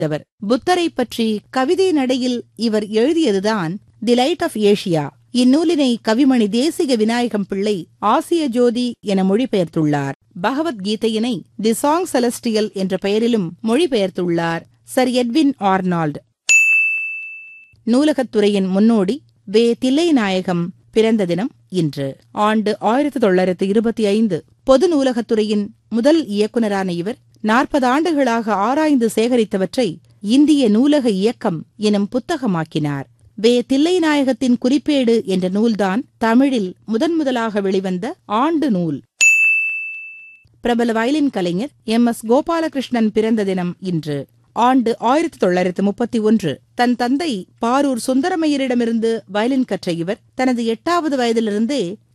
அவர் புத்தரை பற்றி கவிதை நடையில் இவர் எழுதியதுதான் தி லைட் ஆஃப் ஏஷியா இந்நூலினை கவிமணி தேசிக விநாயகம் பிள்ளை ஆசிய ஜோதி என மொழிபெயர்த்துள்ளார் பகவத்கீதையினை தி சாங் செலஸ்டியல் என்ற பெயரிலும் மொழிபெயர்த்துள்ளார் சர் எட்வின் ஆர்னால்ட் நூலகத்துறையின் முன்னோடி வே தில்லைநாயகம் பிறந்த தினம் இன்று ஆண்டு ஆயிரத்தி தொள்ளாயிரத்து இருபத்தி ஐந்து பொது நூலகத்துறையின் முதல் இயக்குநரான இவர் நாற்பது ஆண்டுகளாக ஆராய்ந்து சேகரித்தவற்றை இந்திய நூலக இயக்கம் எனும் புத்தகமாக்கினார் வே தில்லைநாயகத்தின் குறிப்பேடு என்ற நூல்தான் தமிழில் முதன் முதலாக வெளிவந்த ஆண்டு நூல் பிரபல வயலின் கலைஞர் எம் எஸ் கோபாலகிருஷ்ணன் பிறந்த தினம் இன்று ஆண்டு ஆயிரத்தி தொள்ளாயிரத்து முப்பத்தி ஒன்று தன் தந்தை பாரூர் சுந்தரமையரிடமிருந்து வயலின் கற்ற இவர் தனது எட்டாவது வயதிலிருந்தே